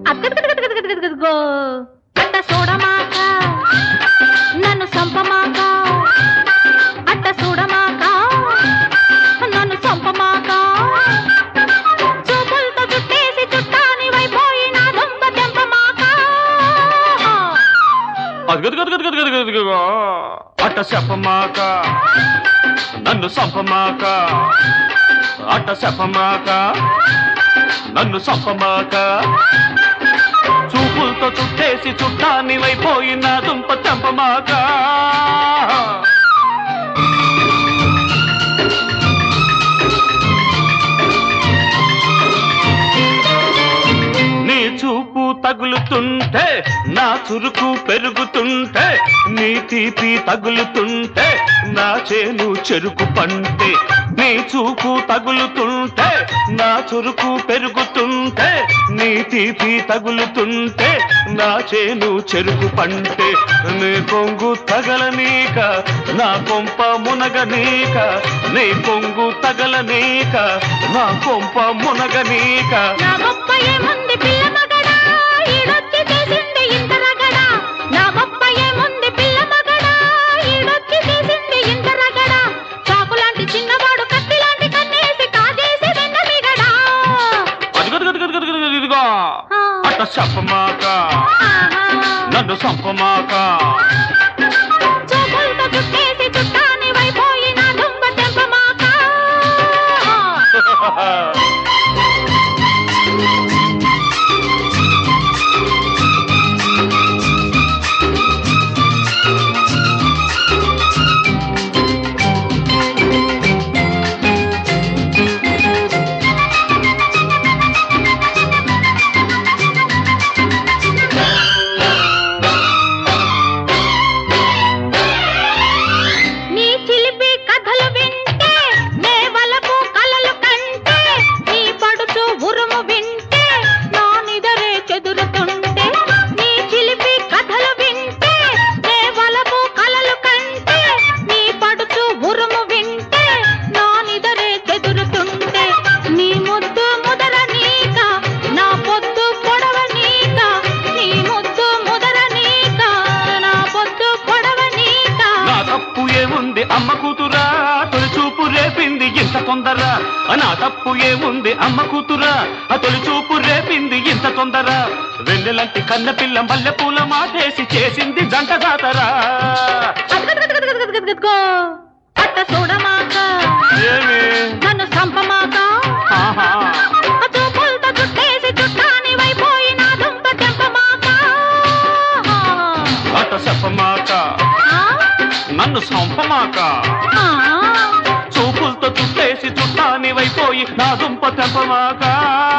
అక్కడికో అట్ట చూడమాక నన్ను సంపమాక అట్ట చూడమాక నన్ను సంపమాక చూపులతో చుట్టేసి చుట్టాని వైపోయిన దొంగ తెంపమాక అదిగదిగదిగదిగదిగదిగదిగో. అట్ట చెప్పమాక నన్ను సంపమాక అట్ట చెప్పమాక నన్ను సంపమాక చూపులతో చుట్టేసి చుట్టాన్ని వైపోయిన దుంప చంపమాక నీ చూపు తగులుతుంటే నా చురుకు పెరుగుతుంటే నీ తీపి తగులుతుంటే నా చేను చెరుకు పంటే నీ చూపు తగులుతుంటే నా చురుకు పెరుగుతుంటే నీ తీపి తగులుతుంటే నా చేను చెరుకు పంటే నీ కొంగు తగలనీక నా కొంప మునగనీక నీ కొంగు తగలనీక నా కొంప మునగనీక నా గొప్ప ఏముంది పిల్ల మగడా ఈడొచ్చి చేసింది ఇంత రగడా నా గొప్ప ఏముంది పిల్ల మగడా ఈడొచ్చి చేసింది ఇంత రగడా చాకు లాంటి చిన్నవాడు కత్తి లాంటి కన్నేసి కాజేసి వెన్న మిగడా అదిగదిగదిగదిగదిగదిగో. అట్ట చెప్పమాక నన్ను సంపమాక చూపులతో చుట్టేసి చుట్టాని వైపోయిన దొంగ తెంపమాక నీ చిలిపి కథలు వింటే నే వలపు కలలు కంటే నీ పడుచు ఉరుము వింటే నా నిదరే చెదురుతుంటే నీ చిలిపి కథలు వింటే నే వలపు కలలు కంటే నీ పడుచు ఉరుము వింటే నా నిదరే చెదురుతుంటే నీ ముద్దు ముదర నీక నా పొద్దు పొడవ నీక నీ ముద్దు ముదర నీక నా పొద్దు పొడవ నీక నా తప్పు ఏముంది అమ్మ కూతురా తొలి చూపు రేపింది ఇంత తొందర నా తప్పు ఏముంది అమ్మ కూతురా ఆ తొలి చూపు రేపింది ఇంత తొందర వెన్నెలంటి కన్న పిల్ల మల్లె పూల మాటేసి చేసింది జంట జాతరా అదిగదిగదిగదిగదిగదిగో. అట్ట చూడమాక ఏమి నన్ను సంపమాక ఆహా. ఆ చూపులతో చుట్టేసి చుట్టాని వైపోయిన దుంప తెంపమాక అట చెప్పమాక ఆ? నన్ను సంపమాక ఆ? చూపులతో చుట్టేసి చుట్టాని వైపోయి నా దుంప తెంపమాక